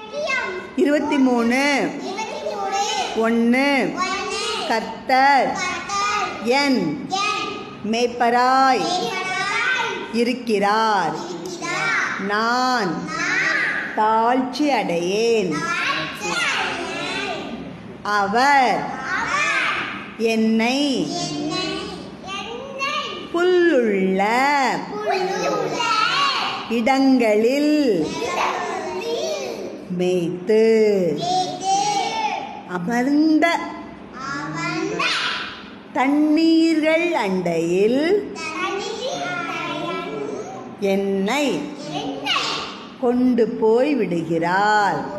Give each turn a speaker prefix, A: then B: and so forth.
A: இருபத்தி மூணு ஒன்று கர்த்தர் என் மேய்ப்பராய் இருக்கிறார் நான் தாழ்ச்சி அடையேன் அவர் என்னை புல்லுள்ள இடங்களில் மேய்த்து அமர்ந்த தண்ணீர்கள் அண்டையில் என்னை கொண்டு போய் விடுகிறார்